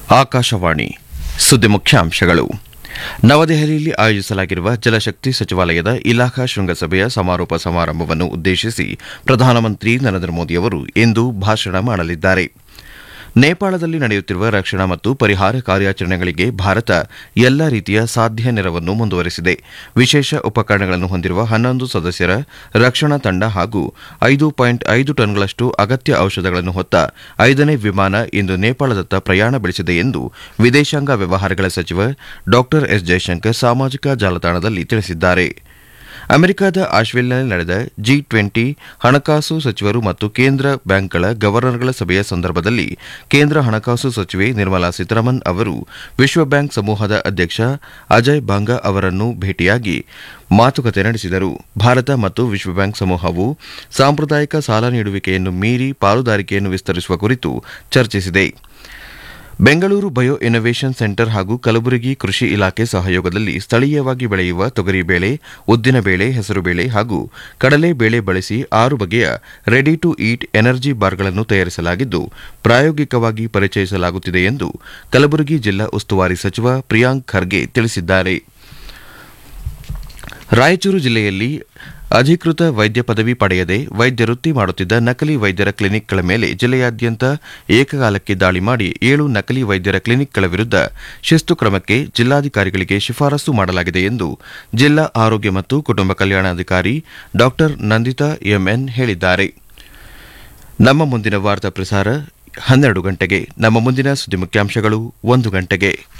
ಆಕಾಶವಾಣಿ ಸುದ್ದಿ ಮುಖ್ಯಾಂಶಗಳು ನವದೆಹಲಿಯಲ್ಲಿ ಆಯೋಜಿಸಲಾಗಿರುವ ಜಲಶಕ್ತಿ ಸಚಿವಾಲಯದ ಇಲಾಖಾ ಶೃಂಗಸಭೆಯ ಸಮಾರೋಪ ಸಮಾರಂಭವನ್ನು ಉದ್ದೇಶಿಸಿ ಪ್ರಧಾನಮಂತ್ರಿ ನರೇಂದ್ರ ಮೋದಿಯವರು ಇಂದು ಭಾಷಣ ಮಾಡಲಿದ್ದಾರೆ ನೇಪಾಳದಲ್ಲಿ ನಡೆಯುತ್ತಿರುವ ರಕ್ಷಣಾ ಮತ್ತು ಪರಿಹಾರ ಕಾರ್ಯಾಚರಣೆಗಳಿಗೆ ಭಾರತ ಎಲ್ಲ ರೀತಿಯ ಸಾಧ್ಯ ನೆರವನ್ನು ಮುಂದುವರೆಸಿದೆ ವಿಶೇಷ ಉಪಕರಣಗಳನ್ನು ಹೊಂದಿರುವ ಹನ್ನೊಂದು ಸದಸ್ಯರ ರಕ್ಷಣಾ ತಂಡ ಹಾಗೂ ಐದು ಪಾಯಿಂಟ್ ಐದು ಟನ್ಗಳಷ್ಟು ಅಗತ್ಯ ಔಷಧಗಳನ್ನು ಹೊತ್ತ ಐದನೇ ವಿಮಾನ ಇಂದು ನೇಪಾಳದತ್ತ ಪ್ರಯಾಣ ಬೆಳೆಸಿದೆ ಎಂದು ವಿದೇಶಾಂಗ ವ್ಯವಹಾರಗಳ ಸಚಿವ ಡಾ ಎಸ್ ಜಯಶಂಕರ್ ಸಾಮಾಜಿಕ ಜಾಲತಾಣದಲ್ಲಿ ತಿಳಿಸಿದ್ದಾರೆ ಅಮೆರಿಕದ ಆಶ್ವೇಲ್ನಲ್ಲಿ ನಡೆದ ಜಿ ಟ್ವೆಂಟಿ ಹಣಕಾಸು ಸಚಿವರು ಮತ್ತು ಕೇಂದ್ರ ಬ್ಯಾಂಕ್ಗಳ ಗವರ್ನರ್ಗಳ ಸಭೆಯ ಸಂದರ್ಭದಲ್ಲಿ ಕೇಂದ್ರ ಹಣಕಾಸು ಸಚಿವೆ ನಿರ್ಮಲಾ ಸೀತಾರಾಮನ್ ಅವರು ವಿಶ್ವ ಬ್ಯಾಂಕ್ ಸಮೂಹದ ಅಧ್ಯಕ್ಷ ಅಜಯ್ ಬಾಂಗಾ ಅವರನ್ನು ಭೇಟಿಯಾಗಿ ಮಾತುಕತೆ ನಡೆಸಿದರು ಭಾರತ ಮತ್ತು ವಿಶ್ವ ಬ್ಯಾಂಕ್ ಸಮೂಹವು ಸಾಂಪ್ರದಾಯಿಕ ಸಾಲ ನೀಡುವಿಕೆಯನ್ನು ಮೀರಿ ಪಾಲುದಾರಿಕೆಯನ್ನು ವಿಸ್ತರಿಸುವ ಕುರಿತು ಚರ್ಚಿಸಿದೆ ಬೆಂಗಳೂರು ಬಯೋ ಇನ್ನೋವೇಷನ್ ಸೆಂಟರ್ ಹಾಗೂ ಕಲಬುರಗಿ ಕೃಷಿ ಇಲಾಖೆ ಸಹಯೋಗದಲ್ಲಿ ಸ್ಥಳೀಯವಾಗಿ ಬೆಳೆಯುವ ತೊಗರಿಬೇಳೆ ಉದ್ದಿನಬೇಳೆ ಹೆಸರುಬೇಳೆ ಹಾಗೂ ಕಡಲೆ ಬೇಳೆ ಬಳಸಿ ಆರು ಬಗೆಯ ರೆಡಿ ಟು ಈಟ್ ಎನರ್ಜಿ ಬಾರ್ಗಳನ್ನು ತಯಾರಿಸಲಾಗಿದ್ದು ಪ್ರಾಯೋಗಿಕವಾಗಿ ಪರಿಚಯಿಸಲಾಗುತ್ತಿದೆ ಎಂದು ಕಲಬುರಗಿ ಜಿಲ್ಲಾ ಉಸ್ತುವಾರಿ ಸಚಿವ ಪ್ರಿಯಾಂಕ್ ಖರ್ಗೆ ತಿಳಿಸಿದ್ದಾರೆ ರಾಯಚೂರು ಜಿಲ್ಲೆಯಲ್ಲಿ ಅಧಿಕೃತ ವೈದ್ಯ ಪದವಿ ಪಡೆಯದೆ ವೈದ್ಯ ವೃತ್ತಿ ಮಾಡುತ್ತಿದ್ದ ನಕಲಿ ವೈದ್ಯರ ಕ್ಲಿನಿಕ್ಗಳ ಮೇಲೆ ಜಿಲ್ಲೆಯಾದ್ಯಂತ ಏಕಕಾಲಕ್ಕೆ ದಾಳಿ ಮಾಡಿ ಏಳು ನಕಲಿ ವೈದ್ಯರ ಕ್ಲಿನಿಕ್ಗಳ ವಿರುದ್ಧ ಶಿಸ್ತು ಕ್ರಮಕ್ಕೆ ಜಿಲ್ಲಾಧಿಕಾರಿಗಳಿಗೆ ಶಿಫಾರಸು ಮಾಡಲಾಗಿದೆ ಎಂದು ಜಿಲ್ಲಾ ಆರೋಗ್ಯ ಮತ್ತು ಕುಟುಂಬ ಕಲ್ಯಾಣಾಧಿಕಾರಿ ಡಾ ನಂದಿತಾ ಎಂಎನ್ ಹೇಳಿದ್ದಾರೆ ನಮ್ಮ ಮುಂದಿನ ವಾರ್ತಾ ಪ್ರಸಾರ ಹನ್ನೆರಡು ಗಂಟೆಗೆ ನಮ್ಮ ಮುಂದಿನ ಸುದ್ದಿ ಮುಖ್ಯಾಂಶಗಳು ಒಂದು ಗಂಟೆಗೆ